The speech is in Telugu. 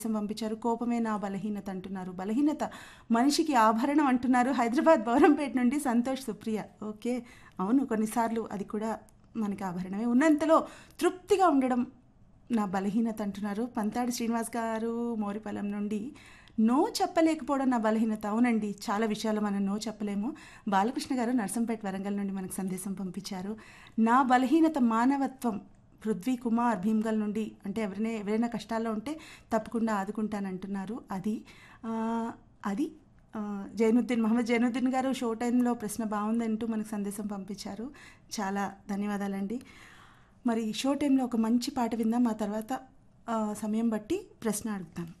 సందేశం పంపించారు కోపమే నా బలహీనత అంటున్నారు బలహీనత మనిషికి ఆభరణం అంటున్నారు హైదరాబాద్ బౌరంపేట నుండి సంతోష్ సుప్రియ ఓకే అవును కొన్నిసార్లు అది కూడా మనకి ఆభరణమే ఉన్నంతలో తృప్తిగా ఉండడం నా బలహీనత అంటున్నారు పంతాడి శ్రీనివాస్ గారు మోరిపల్లం నుండి నో చెప్పలేకపోవడం నా బలహీనత అవునండి చాలా విషయాలు మనం నో చెప్పలేము బాలకృష్ణ గారు నర్సంపేట వరంగల్ నుండి మనకు సందేశం పంపించారు నా బలహీనత మానవత్వం పృథ్వీ కుమార్ భీమ్గల్ నుండి అంటే ఎవరైనా ఎవరైనా కష్టాల్లో ఉంటే తప్పకుండా ఆదుకుంటానంటున్నారు అది ఆ, అది ఆ, జైనుద్దీన్ మహమ్మద్ జైనుద్దీన్ గారు షో టైంలో ప్రశ్న బాగుందంటూ మనకు సందేశం పంపించారు చాలా ధన్యవాదాలండి మరి షో టైంలో ఒక మంచి పాట విందాం ఆ తర్వాత ఆ, సమయం బట్టి ప్రశ్న అడుగుతాను